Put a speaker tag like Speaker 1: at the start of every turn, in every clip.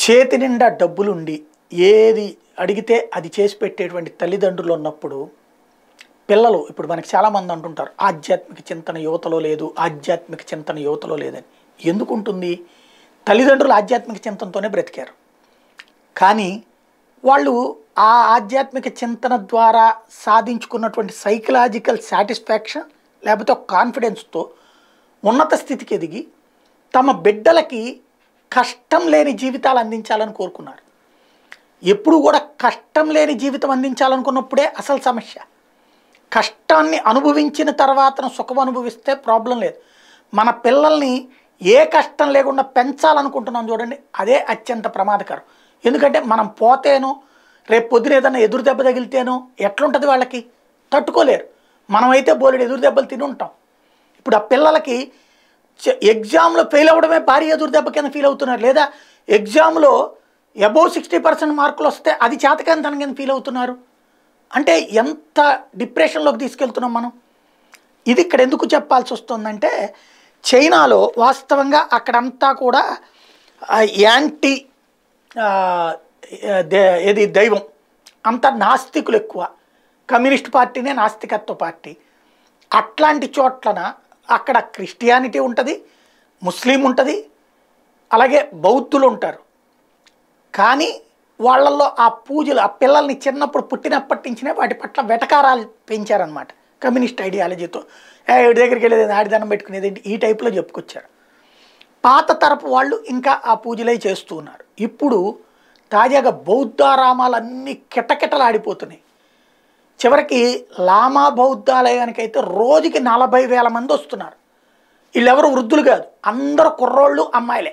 Speaker 1: చేతి నిండా డబ్బులుండి ఏది అడిగితే అది చేసి పెట్టేటువంటి తల్లిదండ్రులు ఉన్నప్పుడు పిల్లలు ఇప్పుడు మనకి చాలామంది అంటుంటారు ఆధ్యాత్మిక చింతన యువతలో లేదు ఆధ్యాత్మిక చింతన యువతలో లేదని ఎందుకు ఉంటుంది తల్లిదండ్రులు ఆధ్యాత్మిక చింతనతోనే బ్రతికారు కానీ వాళ్ళు ఆ ఆధ్యాత్మిక చింతన ద్వారా సాధించుకున్నటువంటి సైకలాజికల్ సాటిస్ఫాక్షన్ లేకపోతే ఒక కాన్ఫిడెన్స్తో ఉన్నత స్థితికి ఎదిగి తమ బిడ్డలకి కష్టం లేని జీవితాలు అందించాలని కోరుకున్నారు ఎప్పుడు కూడా కష్టం లేని జీవితం అందించాలనుకున్నప్పుడే అసలు సమస్య కష్టాన్ని అనుభవించిన తర్వాత సుఖం అనుభవిస్తే ప్రాబ్లం లేదు మన పిల్లల్ని ఏ కష్టం లేకుండా పెంచాలనుకుంటున్నాం చూడండి అదే అత్యంత ప్రమాదకరం ఎందుకంటే మనం పోతేనో రేపు పొద్దున ఏదైనా ఎదురు దెబ్బ తగిలితేనో ఎట్లుంటుంది వాళ్ళకి తట్టుకోలేరు మనమైతే బోలెడు ఎదురు దెబ్బలు తిని ఉంటాం ఇప్పుడు ఆ పిల్లలకి చ- ఎగ్జామ్లో ఫెయిల్ అవ్వడమే భారీ ఎదురు దెబ్బ కింద ఫీల్ అవుతున్నారు లేదా ఎగ్జామ్లో అబౌవ్ సిక్స్టీ పర్సెంట్ మార్కులు వస్తే అది చేతకాని తన కింద ఫీల్ అవుతున్నారు అంటే ఎంత డిప్రెషన్లోకి తీసుకెళ్తున్నాం మనం ఇది ఇక్కడ ఎందుకు చెప్పాల్సి వస్తుందంటే చైనాలో వాస్తవంగా అక్కడంతా కూడా ఆ, యాంటీ ఆ, దే- ఏది దైవం అంత నాస్తికులు ఎక్కువ కమ్యూనిస్ట్ పార్టీనే నాస్తికత్వ పార్టీ అట్లాంటి చోట్లన అక్కడ క్రిస్టియానిటీ ఉంటుంది ముస్లిం ఉంటుంది అలాగే బౌద్ధులు ఉంటారు కానీ వాళ్ళల్లో ఆ పూజలు ఆ పిల్లల్ని చిన్నప్పుడు పుట్టినప్పటి నుంచినే వాటి పట్ల వెటకారాలు పెంచారనమాట కమ్యూనిస్ట్ ఐడియాలజీతో ఏ వీడి దగ్గరికి వెళ్ళేది ఆడిదానం పెట్టుకునేది ఏంటి? ఈ టైప్లో చెప్పుకొచ్చారు పాత తరపు వాళ్ళు ఇంకా ఆ పూజలే చేస్తూ ఉన్నారు ఇప్పుడు తాజాగా బౌద్ధారామాలన్నీ కిటకిటలాడిపోతున్నాయి చివరికి లామా బౌద్ధాలయానికైతే రోజుకి నలభై వేల మంది వస్తున్నారు వీళ్ళెవరు వృద్ధులు కాదు అందరూ కుర్రోళ్ళు అమ్మాయిలే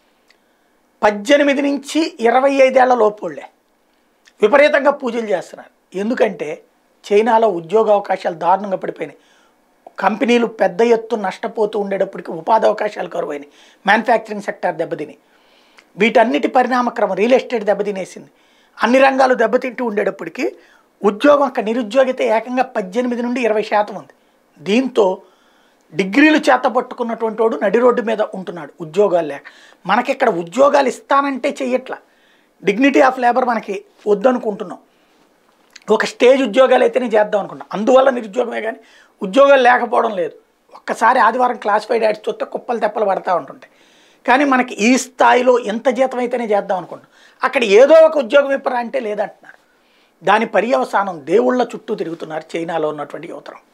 Speaker 1: పద్దెనిమిది నుంచి ఇరవై ఐదేళ్ల లోపుళ్ళే విపరీతంగా పూజలు చేస్తున్నారు ఎందుకంటే చైనాలో ఉద్యోగ అవకాశాలు దారుణంగా పడిపోయినాయి కంపెనీలు పెద్ద ఎత్తున నష్టపోతూ ఉండేటప్పటికి ఉపాధి అవకాశాలు కరువైనాయి మ్యానుఫ్యాక్చరింగ్ సెక్టర్ దెబ్బతిని వీటన్నిటి పరిణామక్రమం రియల్ ఎస్టేట్ దెబ్బతినేసింది అన్ని రంగాలు దెబ్బతింటూ ఉండేటప్పటికి ఉద్యోగం యొక్క నిరుద్యోగిత ఏకంగా పద్దెనిమిది నుండి ఇరవై శాతం ఉంది దీంతో డిగ్రీలు చేత పట్టుకున్నటువంటి వాడు నడి రోడ్డు మీద ఉంటున్నాడు ఉద్యోగాలు లేక మనకి ఇక్కడ ఉద్యోగాలు ఇస్తానంటే చెయ్యట్లా డిగ్నిటీ ఆఫ్ లేబర్ మనకి వద్దనుకుంటున్నాం ఒక స్టేజ్ ఉద్యోగాలు అయితేనే చేద్దాం అనుకున్నాం అందువల్ల నిరుద్యోగమే కానీ ఉద్యోగాలు లేకపోవడం లేదు ఒక్కసారి ఆదివారం క్లాసిఫైడ్ యాడ్స్ చూస్తే కుప్పలు తెప్పలు పడతా ఉంటుంటాయి కానీ మనకి ఈ స్థాయిలో ఎంత జీతం అయితేనే చేద్దాం అనుకుంటున్నాం అక్కడ ఏదో ఒక ఉద్యోగం ఇప్పరా అంటే లేదంటున్నారు దాని పర్యవసానం దేవుళ్ళ చుట్టూ తిరుగుతున్నారు చైనాలో ఉన్నటువంటి యువతరం